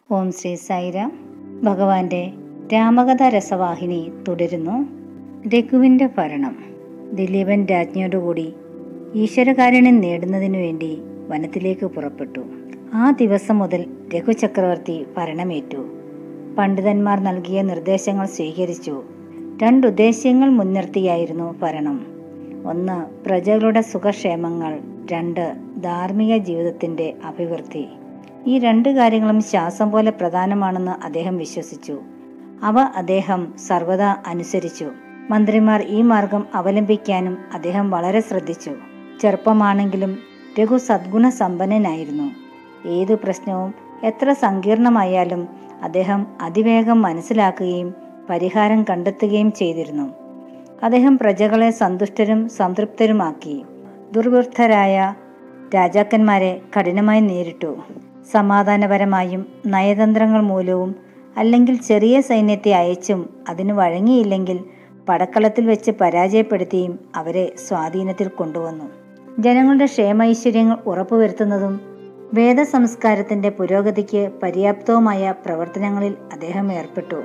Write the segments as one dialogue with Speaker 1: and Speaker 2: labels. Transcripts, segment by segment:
Speaker 1: ഓം ശ്രീ സായിരാം ഭഗവാന്റെ രാമകഥ രസവാഹിനി തുടരുന്നു രഘുവിൻ്റെ ഭരണം ദിലീപൻ രാജ്ഞിയോടുകൂടി ഈശ്വരകാരുണ്യം നേടുന്നതിനു വേണ്ടി വനത്തിലേക്ക് പുറപ്പെട്ടു ആ ദിവസം മുതൽ രഘു ചക്രവർത്തി ഭരണമേറ്റു പണ്ഡിതന്മാർ നൽകിയ നിർദ്ദേശങ്ങൾ സ്വീകരിച്ചു രണ്ടുദ്ദേശ്യങ്ങൾ മുൻനിർത്തിയായിരുന്നു ഭരണം ഒന്ന് പ്രജകളുടെ സുഖക്ഷേമങ്ങൾ രണ്ട് ധാർമ്മിക ജീവിതത്തിന്റെ അഭിവൃദ്ധി ഈ രണ്ട് കാര്യങ്ങളും ശ്വാസം പോലെ പ്രധാനമാണെന്ന് അദ്ദേഹം വിശ്വസിച്ചു അവ അദ്ദേഹം സർവദാ അനുസരിച്ചു മന്ത്രിമാർ ഈ മാർഗം അവലംബിക്കാനും അദ്ദേഹം വളരെ ശ്രദ്ധിച്ചു ചെറുപ്പമാണെങ്കിലും രഘു സദ്ഗുണ സമ്പന്നനായിരുന്നു ഏതു പ്രശ്നവും എത്ര സങ്കീർണമായാലും അദ്ദേഹം അതിവേഗം മനസ്സിലാക്കുകയും പരിഹാരം കണ്ടെത്തുകയും ചെയ്തിരുന്നു അദ്ദേഹം പ്രജകളെ സന്തുഷ്ടരും സംതൃപ്തരുമാക്കി ദുർവൃത്തരായ രാജാക്കന്മാരെ കഠിനമായി നേരിട്ടു സമാധാനപരമായും നയതന്ത്രങ്ങൾ മൂലവും അല്ലെങ്കിൽ ചെറിയ സൈന്യത്തെ അയച്ചും അതിന് വഴങ്ങിയില്ലെങ്കിൽ പടക്കളത്തിൽ വെച്ച് പരാജയപ്പെടുത്തിയും അവരെ സ്വാധീനത്തിൽ കൊണ്ടുവന്നു ജനങ്ങളുടെ ക്ഷേമൈശ്വര്യങ്ങൾ ഉറപ്പുവരുത്തുന്നതും വേദസംസ്കാരത്തിന്റെ പുരോഗതിക്ക് പര്യാപ്തവുമായ പ്രവർത്തനങ്ങളിൽ അദ്ദേഹം ഏർപ്പെട്ടു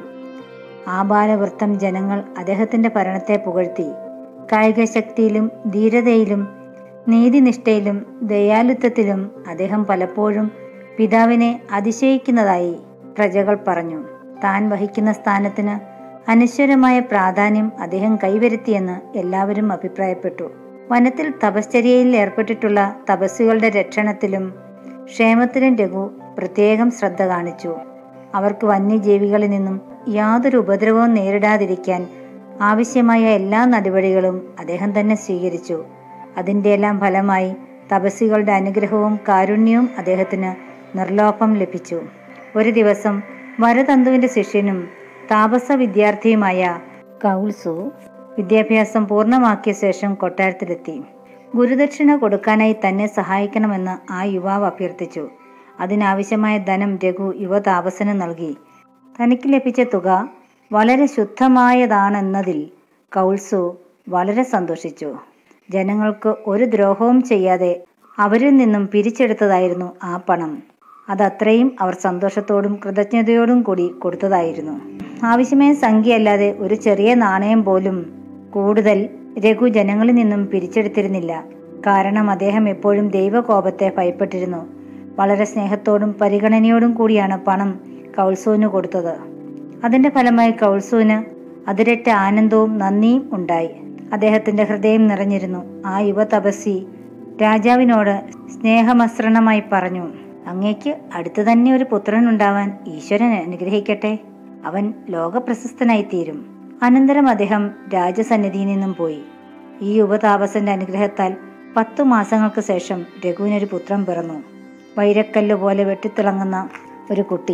Speaker 1: ആബാലവൃത്തം ജനങ്ങൾ അദ്ദേഹത്തിന്റെ ഭരണത്തെ പുകഴ്ത്തി കായികശക്തിയിലും ധീരതയിലും നീതിനിഷ്ഠയിലും ദയാലുത്വത്തിലും അദ്ദേഹം പലപ്പോഴും പിതാവിനെ അതിശയിക്കുന്നതായി പ്രജകൾ പറഞ്ഞു താൻ വഹിക്കുന്ന സ്ഥാനത്തിന് അനശ്വരമായ പ്രാധാന്യം അദ്ദേഹം കൈവരുത്തിയെന്ന് എല്ലാവരും അഭിപ്രായപ്പെട്ടു വനത്തിൽ തപശ്ചര്യയിൽ ഏർപ്പെട്ടിട്ടുള്ള തപസ്വികളുടെ രക്ഷണത്തിലും ക്ഷേമത്തിലും രഘു പ്രത്യേകം ശ്രദ്ധ കാണിച്ചു അവർക്ക് വന്യജീവികളിൽ നിന്നും യാതൊരു ഉപദ്രവവും നേരിടാതിരിക്കാൻ ആവശ്യമായ എല്ലാ നടപടികളും അദ്ദേഹം തന്നെ സ്വീകരിച്ചു അതിൻ്റെ എല്ലാം ഫലമായി തപസ്സികളുടെ അനുഗ്രഹവും കാരുണ്യവും അദ്ദേഹത്തിന് നിർലോഭം ലഭിച്ചു ഒരു ദിവസം വരതന്തുവിന്റെ ശിഷ്യനും താപസ വിദ്യാർത്ഥിയുമായ കൗൾസു വിദ്യാഭ്യാസം പൂർണ്ണമാക്കിയ ശേഷം കൊട്ടാരത്തിലെത്തി ഗുരുദക്ഷിണ കൊടുക്കാനായി തന്നെ സഹായിക്കണമെന്ന് ആ യുവാവ് അഭ്യർത്ഥിച്ചു അതിനാവശ്യമായ ധനം രഘു യുവതാപസന് നൽകി തനിക്ക് ലഭിച്ച തുക വളരെ ശുദ്ധമായതാണെന്നതിൽ കൗൾസു വളരെ സന്തോഷിച്ചു ജനങ്ങൾക്ക് ഒരു ദ്രോഹവും ചെയ്യാതെ അവരിൽ നിന്നും പിരിച്ചെടുത്തതായിരുന്നു ആ പണം അതത്രയും അവർ സന്തോഷത്തോടും കൃതജ്ഞതയോടും കൂടി കൊടുത്തതായിരുന്നു ആവശ്യമായ സംഖ്യയല്ലാതെ ഒരു ചെറിയ നാണയം പോലും കൂടുതൽ രഘു ജനങ്ങളിൽ നിന്നും പിരിച്ചെടുത്തിരുന്നില്ല കാരണം അദ്ദേഹം എപ്പോഴും ദൈവകോപത്തെ ഭയപ്പെട്ടിരുന്നു വളരെ സ്നേഹത്തോടും പരിഗണനയോടും കൂടിയാണ് പണം കൗൾസുവിന് കൊടുത്തത് അതിന്റെ ഫലമായി കൗൾസുവിന് അതിരറ്റ ആനന്ദവും നന്ദിയും ഉണ്ടായി അദ്ദേഹത്തിന്റെ ഹൃദയം നിറഞ്ഞിരുന്നു ആ യുവ തപസ്സി രാജാവിനോട് സ്നേഹമസൃണമായി പറഞ്ഞു അങ്ങേക്ക് അടുത്തു തന്നെ ഒരു പുത്രൻ ഉണ്ടാവാൻ ഈശ്വരൻ അനുഗ്രഹിക്കട്ടെ അവൻ ലോകപ്രശസ്തനായി തീരും അനന്തരം അദ്ദേഹം രാജസന്നിധിയിൽ നിന്നും പോയി ഈ യുവതാപസന്റെ അനുഗ്രഹത്താൽ പത്തു മാസങ്ങൾക്ക് ശേഷം രഘുവിനൊരു പുത്രൻ പിറന്നു വൈരക്കല്ല് പോലെ വെട്ടിത്തിളങ്ങുന്ന ഒരു കുട്ടി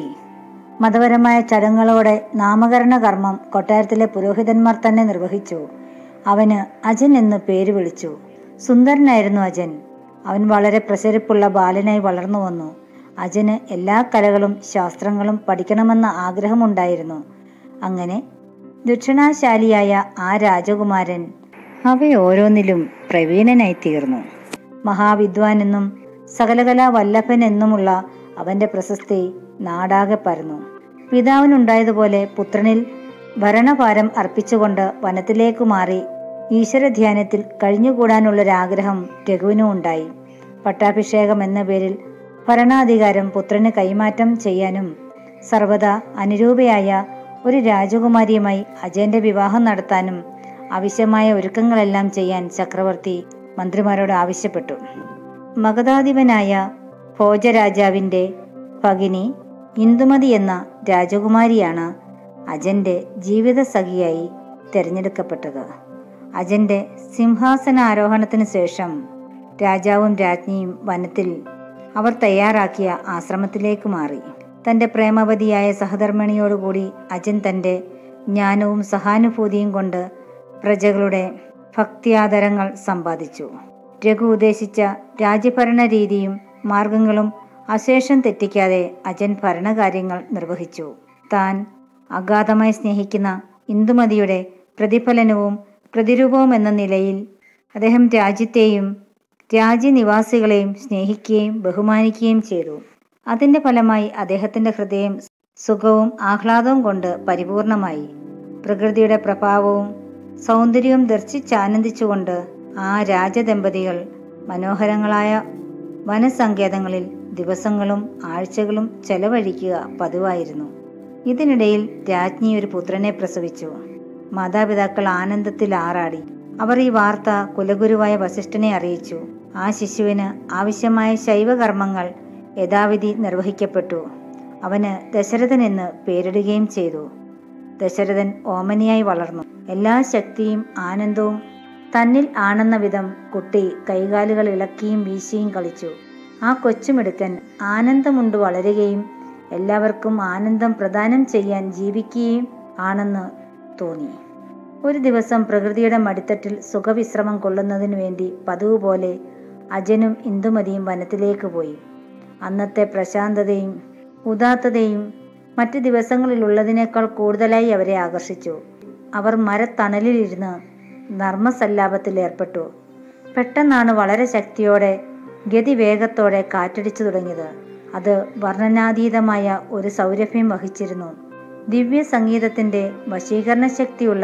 Speaker 1: മതപരമായ ചടങ്ങുകളോടെ നാമകരണ കർമ്മം കൊട്ടാരത്തിലെ പുരോഹിതന്മാർ തന്നെ നിർവഹിച്ചു അവന് അജൻ എന്ന് പേര് വിളിച്ചു സുന്ദരനായിരുന്നു അജൻ അവൻ വളരെ പ്രസരിപ്പുള്ള ബാലനായി വളർന്നു വന്നു അജന് എല്ലാ കലകളും ശാസ്ത്രങ്ങളും പഠിക്കണമെന്ന ആഗ്രഹമുണ്ടായിരുന്നു അങ്ങനെ ദക്ഷിണാശാലിയായ ആ രാജകുമാരൻ അവയോരോന്നിലും പ്രവീണനായി തീർന്നു മഹാവിദ്വാൻ എന്നും സകലകലാ വല്ലഭൻ എന്നുമുള്ള അവന്റെ പ്രശസ്തി നാടാകെ പരന്നു പിതാവിനുണ്ടായതുപോലെ പുത്രനിൽ ഭരണഭാരം അർപ്പിച്ചുകൊണ്ട് വനത്തിലേക്കു മാറി ഈശ്വരധ്യാനത്തിൽ കഴിഞ്ഞുകൂടാനുള്ളൊരാഗ്രഹം രഘുവിനും ഉണ്ടായി പട്ടാഭിഷേകം എന്ന പേരിൽ ഭരണാധികാരം പുത്രന് കൈമാറ്റം ചെയ്യാനും സർവദാ അനുരൂപയായ ഒരു രാജകുമാരിയുമായി അജയന്റെ വിവാഹം നടത്താനും ആവശ്യമായ ഒരുക്കങ്ങളെല്ലാം ചെയ്യാൻ ചക്രവർത്തി മന്ത്രിമാരോട് ആവശ്യപ്പെട്ടു മഗധാധിപനായ ഭോജരാജാവിന്റെ ഭഗിനി ഇന്ദുമതി എന്ന രാജകുമാരിയാണ് അജന്റെ ജീവിത സഖിയായി തിരഞ്ഞെടുക്കപ്പെട്ടത് അജന്റെ സിംഹാസനാരോഹണത്തിന് ശേഷം രാജാവും രാജ്ഞിയും വനത്തിൽ അവർ തയ്യാറാക്കിയ ആശ്രമത്തിലേക്ക് മാറി തന്റെ പ്രേമവതിയായ സഹധർമ്മിണിയോടുകൂടി അജൻ തന്റെ ജ്ഞാനവും സഹാനുഭൂതിയും കൊണ്ട് പ്രജകളുടെ ഭക്തിയാദരങ്ങൾ സമ്പാദിച്ചു രഘു ഉദ്ദേശിച്ച രാജ്യഭരണ രീതിയും മാർഗങ്ങളും അശേഷം തെറ്റിക്കാതെ അജൻ ഭരണകാര്യങ്ങൾ നിർവഹിച്ചു താൻ അഗാധമായി സ്നേഹിക്കുന്ന ഇന്ദുമതിയുടെ പ്രതിഫലനവും പ്രതിരൂപവും എന്ന നിലയിൽ അദ്ദേഹം രാജ്യത്തെയും രാജ്യനിവാസികളെയും സ്നേഹിക്കുകയും ബഹുമാനിക്കുകയും ചെയ്തു അതിന്റെ ഫലമായി അദ്ദേഹത്തിന്റെ ഹൃദയം സുഖവും ആഹ്ലാദവും കൊണ്ട് പരിപൂർണമായി പ്രകൃതിയുടെ പ്രഭാവവും സൗന്ദര്യവും ദർശിച്ചാനന്ദിച്ചുകൊണ്ട് ആ രാജദമ്പതികൾ മനോഹരങ്ങളായ വനസങ്കേതങ്ങളിൽ ദിവസങ്ങളും ആഴ്ചകളും ചെലവഴിക്കുക പതിവായിരുന്നു ഇതിനിടയിൽ രാജ്ഞി ഒരു പുത്രനെ പ്രസവിച്ചു മാതാപിതാക്കൾ ആനന്ദത്തിൽ ആറാടി അവർ ഈ വാർത്ത കുലഗുരുവായ വസിഷ്ഠനെ അറിയിച്ചു ആ ശിശുവിന് ആവശ്യമായ ശൈവകർമ്മങ്ങൾ യഥാവിധി നിർവഹിക്കപ്പെട്ടു അവന് ദശരഥൻ എന്ന് പേരിടുകയും ചെയ്തു ദശരഥൻ ഓമനിയായി വളർന്നു എല്ലാ ശക്തിയും ആനന്ദവും തന്നിൽ ആണെന്ന വിധം കുട്ടി കൈകാലുകൾ ഇളക്കിയും വീശിയും കളിച്ചു ആ കൊച്ചുമിടുക്കൻ ആനന്ദമുണ്ട് വളരുകയും എല്ലാവർക്കും ആനന്ദം പ്രദാനം ചെയ്യാൻ ജീവിക്കുകയും ആണെന്ന് തോന്നി ഒരു ദിവസം പ്രകൃതിയുടെ മടിത്തട്ടിൽ സുഖവിശ്രമം കൊള്ളുന്നതിനു വേണ്ടി പതിവ് പോലെ അജനും ഇന്ദുമതിയും വനത്തിലേക്ക് പോയി അന്നത്തെ പ്രശാന്തതയും ഉദാത്തതയും മറ്റു ദിവസങ്ങളിലുള്ളതിനേക്കാൾ കൂടുതലായി അവരെ ആകർഷിച്ചു അവർ മരത്തണലിലിരുന്ന് നർമ്മസല്ലാപത്തിൽ ഏർപ്പെട്ടു പെട്ടെന്നാണ് വളരെ ശക്തിയോടെ ഗതിവേഗത്തോടെ കാറ്റടിച്ചു തുടങ്ങിയത് അത് വർണ്ണനാതീതമായ ഒരു സൗരഭ്യം വഹിച്ചിരുന്നു ദിവ്യ സംഗീതത്തിന്റെ വശീകരണ ശക്തിയുള്ള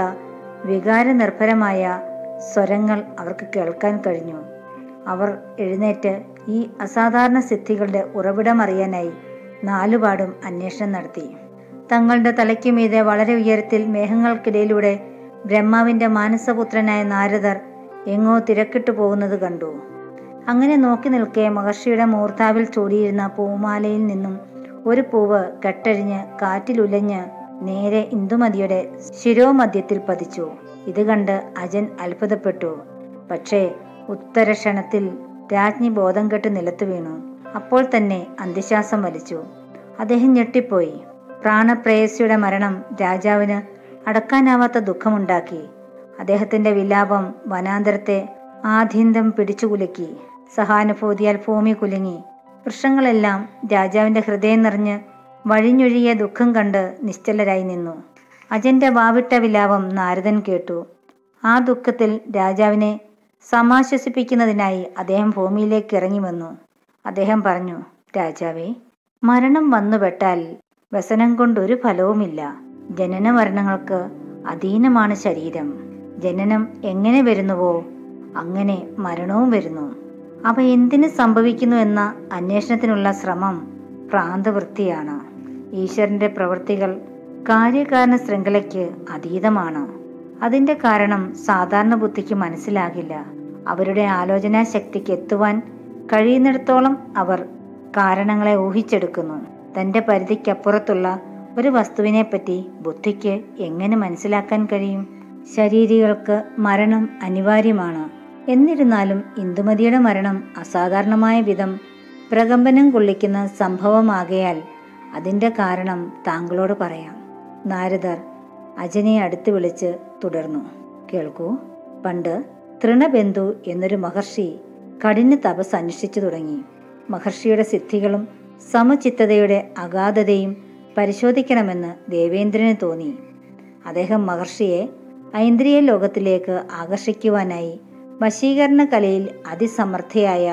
Speaker 1: വികാരനിർഭരമായ സ്വരങ്ങൾ അവർക്ക് കേൾക്കാൻ കഴിഞ്ഞു അവർ എഴുന്നേറ്റ് ഈ അസാധാരണ സിദ്ധികളുടെ ഉറവിടം അറിയാനായി നാലുപാടും അന്വേഷണം നടത്തി തങ്ങളുടെ തലയ്ക്കു മീതെ വളരെ ഉയരത്തിൽ മേഘങ്ങൾക്കിടയിലൂടെ ബ്രഹ്മാവിന്റെ മാനസപുത്രനായ നാരദർ എങ്ങോ തിരക്കിട്ടു പോകുന്നത് കണ്ടു അങ്ങനെ നോക്കി നിൽക്കെ മഹർഷിയുടെ മൂർധാവിൽ ചൂടിയിരുന്ന പൂമാലയിൽ നിന്നും ഒരു പൂവ് കെട്ടഴിഞ്ഞ് കാറ്റിലുലഞ്ഞ് നേരെ ഇന്ദുമതിയുടെ ശിരോമധ്യത്തിൽ പതിച്ചു ഇത് കണ്ട് അജൻ അത്ഭുതപ്പെട്ടു പക്ഷേ ഉത്തരക്ഷണത്തിൽ രാജ്ഞി ബോധം കെട്ട് നിലത്തു വീണു അപ്പോൾ തന്നെ അന്ത്യശ്വാസം വലിച്ചു അദ്ദേഹം ഞെട്ടിപ്പോയി പ്രാണപ്രേയസിയുടെ മരണം രാജാവിന് അടക്കാനാവാത്ത ദുഃഖമുണ്ടാക്കി അദ്ദേഹത്തിന്റെ വിലാപം വനാന്തരത്തെ ആദ്യന്തം പിടിച്ചുകുലുക്കി സഹാനുഭൂതിയാൽ ഭൂമി കുലുങ്ങി വൃക്ഷങ്ങളെല്ലാം രാജാവിന്റെ ഹൃദയം നിറഞ്ഞ് വഴിഞ്ഞൊഴിയ ദുഃഖം കണ്ട് നിശ്ചലരായി നിന്നു അജന്റെ വാവിട്ട വിലാപം നാരദൻ കേട്ടു ആ ദുഃഖത്തിൽ രാജാവിനെ സമാശ്വസിപ്പിക്കുന്നതിനായി അദ്ദേഹം ഭൂമിയിലേക്ക് ഇറങ്ങി വന്നു അദ്ദേഹം പറഞ്ഞു രാജാവേ മരണം വന്നുപെട്ടാൽ വ്യസനം കൊണ്ടൊരു ഫലവുമില്ല ജനന മരണങ്ങൾക്ക് അധീനമാണ് ശരീരം ജനനം എങ്ങനെ വരുന്നുവോ അങ്ങനെ മരണവും വരുന്നു അവ എന്തിനു സംഭവിക്കുന്നു എന്ന അന്വേഷണത്തിനുള്ള ശ്രമം ഭ്രാന്തവൃത്തിയാണ് ഈശ്വരന്റെ പ്രവൃത്തികൾ കാര്യകാരണ ശൃംഖലയ്ക്ക് അതീതമാണ് അതിന്റെ കാരണം സാധാരണ ബുദ്ധിക്ക് മനസ്സിലാകില്ല അവരുടെ ആലോചനാ ശക്തിക്ക് എത്തുവാൻ കഴിയുന്നിടത്തോളം അവർ കാരണങ്ങളെ ഊഹിച്ചെടുക്കുന്നു തന്റെ പരിധിക്കപ്പുറത്തുള്ള ഒരു വസ്തുവിനെപ്പറ്റി ബുദ്ധിക്ക് എങ്ങനെ മനസ്സിലാക്കാൻ കഴിയും ശരീരികൾക്ക് മരണം അനിവാര്യമാണ് എന്നിരുന്നാലും ഇന്ദുമതിയുടെ മരണം അസാധാരണമായ വിധം പ്രകമ്പനം കൊള്ളിക്കുന്ന സംഭവമാകയാൽ അതിന്റെ കാരണം താങ്കളോട് പറയാം നാരദർ അജനെ അടുത്ത് വിളിച്ച് തുടർന്നു കേൾക്കൂ പണ്ട് തൃണബന്ധു എന്നൊരു മഹർഷി കഠിന തപസ് അനുഷ്ഠിച്ചു തുടങ്ങി മഹർഷിയുടെ സിദ്ധികളും സമചിത്തതയുടെ അഗാധതയും പരിശോധിക്കണമെന്ന് ദേവേന്ദ്രന് തോന്നി അദ്ദേഹം മഹർഷിയെ ഐന്ദ്രിയ ലോകത്തിലേക്ക് ആകർഷിക്കുവാനായി വശീകരണ കലയിൽ അതിസമർത്ഥയായ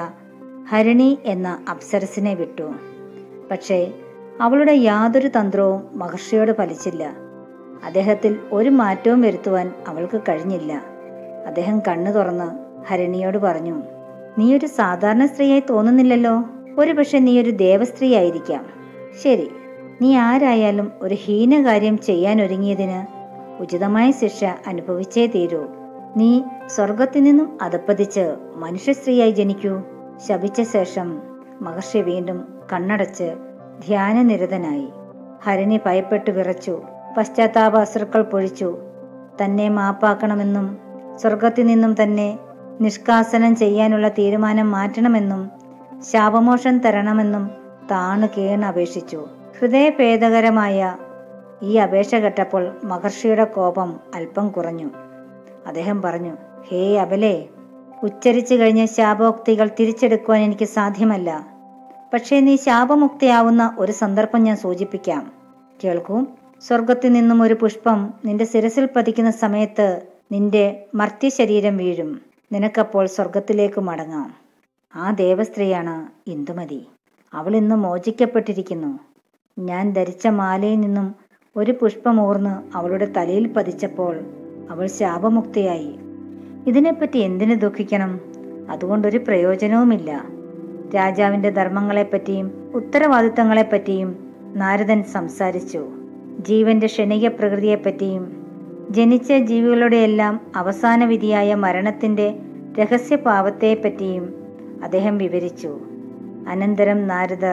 Speaker 1: ഹരിണി എന്ന അപ്സരസിനെ വിട്ടു പക്ഷേ അവളുടെ യാതൊരു തന്ത്രവും മഹർഷിയോട് ഫലിച്ചില്ല അദ്ദേഹത്തിൽ ഒരു മാറ്റവും വരുത്തുവാൻ അവൾക്ക് കഴിഞ്ഞില്ല അദ്ദേഹം കണ്ണു തുറന്ന് ഹരിണിയോട് പറഞ്ഞു നീ ഒരു സാധാരണ സ്ത്രീയായി തോന്നുന്നില്ലല്ലോ ഒരു പക്ഷെ നീ ഒരു ദേവസ്ത്രീ ആയിരിക്കാം ശരി നീ ആരായാലും ഒരു ഹീനകാര്യം ചെയ്യാൻ ഒരുങ്ങിയതിന് ഉചിതമായ ശിക്ഷ അനുഭവിച്ചേ തീരൂ നീ സ്വർഗത്തിൽ നിന്നും അധപ്പതിച്ച് മനുഷ്യസ്ത്രീയായി ജനിക്കൂ ശപിച്ച ശേഷം മഹർഷി വീണ്ടും കണ്ണടച്ച് ധ്യാനനിരതനായി ഹരിണി ഭയപ്പെട്ടു വിറച്ചു പശ്ചാത്താപ അശ്രുക്കൾ പൊഴിച്ചു തന്നെ മാപ്പാക്കണമെന്നും സ്വർഗത്തിൽ നിന്നും തന്നെ നിഷ്കാസനം ചെയ്യാനുള്ള തീരുമാനം മാറ്റണമെന്നും ശാപമോഷം തരണമെന്നും താണു കേണ് അപേക്ഷിച്ചു ഹൃദയഭേദകരമായ ഈ അപേക്ഷ കേട്ടപ്പോൾ മഹർഷിയുടെ കോപം അല്പം കുറഞ്ഞു അദ്ദേഹം പറഞ്ഞു ഹേ അബലെ ഉച്ചരിച്ചു കഴിഞ്ഞ ശാപോക്തികൾ തിരിച്ചെടുക്കുവാൻ എനിക്ക് സാധ്യമല്ല പക്ഷേ നീ ശാപമുക്തിയാവുന്ന ഒരു സന്ദർഭം ഞാൻ സൂചിപ്പിക്കാം കേൾക്കൂ സ്വർഗത്തിൽ നിന്നും ഒരു പുഷ്പം നിന്റെ ശിരസിൽ പതിക്കുന്ന സമയത്ത് നിന്റെ മർത്യശരീരം വീഴും നിനക്കപ്പോൾ സ്വർഗത്തിലേക്ക് മടങ്ങാം ആ ദേവസ്ത്രീയാണ് ഇന്ദുമതി അവൾ ഇന്ന് മോചിക്കപ്പെട്ടിരിക്കുന്നു ഞാൻ ധരിച്ച മാലയിൽ നിന്നും ഒരു പുഷ്പമൂർന്ന് അവളുടെ തലയിൽ പതിച്ചപ്പോൾ അവൾ ശാപമുക്തയായി ഇതിനെപ്പറ്റി എന്തിനു ദുഃഖിക്കണം അതുകൊണ്ടൊരു പ്രയോജനവുമില്ല രാജാവിന്റെ ധർമ്മങ്ങളെപ്പറ്റിയും ഉത്തരവാദിത്തങ്ങളെപ്പറ്റിയും നാരദൻ സംസാരിച്ചു ജീവന്റെ ക്ഷണിക പ്രകൃതിയെപ്പറ്റിയും ജനിച്ച ജീവികളുടെയെല്ലാം അവസാന വിധിയായ മരണത്തിന്റെ രഹസ്യപാവത്തെപ്പറ്റിയും അദ്ദേഹം വിവരിച്ചു അനന്തരം നാരദർ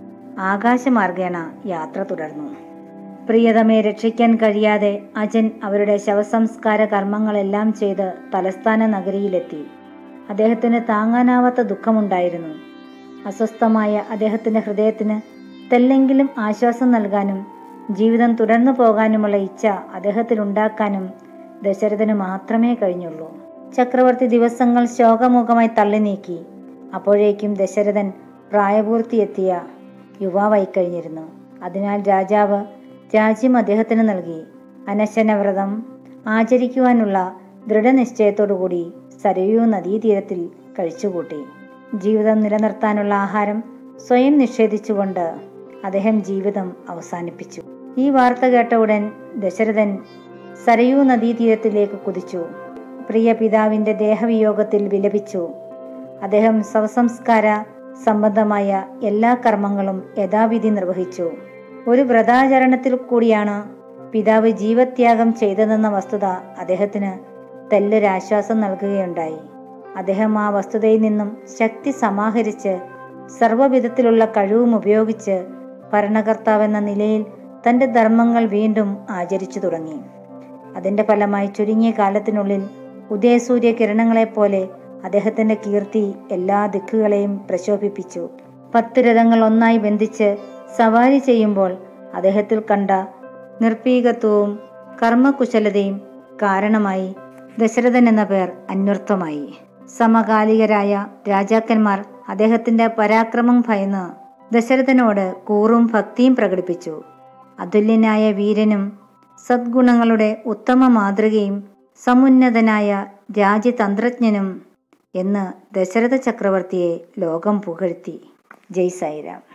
Speaker 1: ആകാശമാർഗേണ യാത്ര തുടർന്നു പ്രിയതമയെ രക്ഷിക്കാൻ കഴിയാതെ അജൻ അവരുടെ ശവസംസ്കാര കർമ്മങ്ങളെല്ലാം ചെയ്ത് തലസ്ഥാന നഗരിയിലെത്തി അദ്ദേഹത്തിന് താങ്ങാനാവാത്ത ദുഃഖമുണ്ടായിരുന്നു അസ്വസ്ഥമായ അദ്ദേഹത്തിന്റെ ഹൃദയത്തിന് തെല്ലെങ്കിലും ആശ്വാസം നൽകാനും ജീവിതം തുടർന്നു പോകാനുമുള്ള ഇച്ഛ അദ്ദേഹത്തിലുണ്ടാക്കാനും ദശരഥന് മാത്രമേ കഴിഞ്ഞുള്ളൂ ചക്രവർത്തി ദിവസങ്ങൾ ശോകമുഖമായി തള്ളി നീക്കി അപ്പോഴേക്കും ദശരഥൻ പ്രായപൂർത്തിയെത്തിയ യുവാവായി കഴിഞ്ഞിരുന്നു അതിനാൽ രാജാവ് രാജ്യം അദ്ദേഹത്തിന് നൽകി അനശനവ്രതം ആചരിക്കുവാനുള്ള ദൃഢനിശ്ചയത്തോടുകൂടി സരയൂ നദീതീരത്തിൽ കഴിച്ചുകൂട്ടി ജീവിതം നിലനിർത്താനുള്ള ആഹാരം സ്വയം നിഷേധിച്ചുകൊണ്ട് അദ്ദേഹം ജീവിതം അവസാനിപ്പിച്ചു ഈ വാർത്ത കേട്ട ഉടൻ ദശരഥൻ സരയൂ നദീതീരത്തിലേക്ക് കുതിച്ചു പ്രിയ പിതാവിന്റെ ദേഹവിയോഗത്തിൽ വിലപിച്ചു അദ്ദേഹം ശവസംസ്കാര സംബന്ധമായ എല്ലാ കർമ്മങ്ങളും യഥാവിധി നിർവഹിച്ചു ഒരു വ്രതാചരണത്തിൽ കൂടിയാണ് പിതാവ് ജീവത്യാഗം ചെയ്തതെന്ന വസ്തുത അദ്ദേഹത്തിന് തെല്ലൊരാശ്വാസം നൽകുകയുണ്ടായി അദ്ദേഹം ആ വസ്തുതയിൽ നിന്നും ശക്തി സമാഹരിച്ച് സർവ്വവിധത്തിലുള്ള കഴിവും ഉപയോഗിച്ച് ഭരണകർത്താവെന്ന നിലയിൽ തന്റെ ധർമ്മങ്ങൾ വീണ്ടും ആചരിച്ചു തുടങ്ങി അതിന്റെ ഫലമായി ചുരുങ്ങിയ കാലത്തിനുള്ളിൽ ഉദയസൂര്യ കിരണങ്ങളെപ്പോലെ അദ്ദേഹത്തിന്റെ കീർത്തി എല്ലാ ദിക്കുകളെയും പ്രശോഭിപ്പിച്ചു പത്ത് രഥങ്ങൾ ഒന്നായി ബന്ധിച്ച് സവാരി ചെയ്യുമ്പോൾ അദ്ദേഹത്തിൽ കണ്ട നിർഭീകത്വവും കർമ്മകുശലതയും കാരണമായി ദശരഥൻ എന്ന പേർ അന്വർത്ഥമായി സമകാലികരായ രാജാക്കന്മാർ അദ്ദേഹത്തിന്റെ പരാക്രമം ഭയന്ന് ദശരഥനോട് കൂറും ഭക്തിയും പ്രകടിപ്പിച്ചു അതുല്യനായ വീരനും സദ്ഗുണങ്ങളുടെ ഉത്തമ മാതൃകയും സമുന്നതനായ രാജ്യതന്ത്രജ്ഞനും എന്ന് ദശരഥ ചക്രവർത്തിയെ ലോകം പുകഴ്ത്തി ജയ് സായിരാം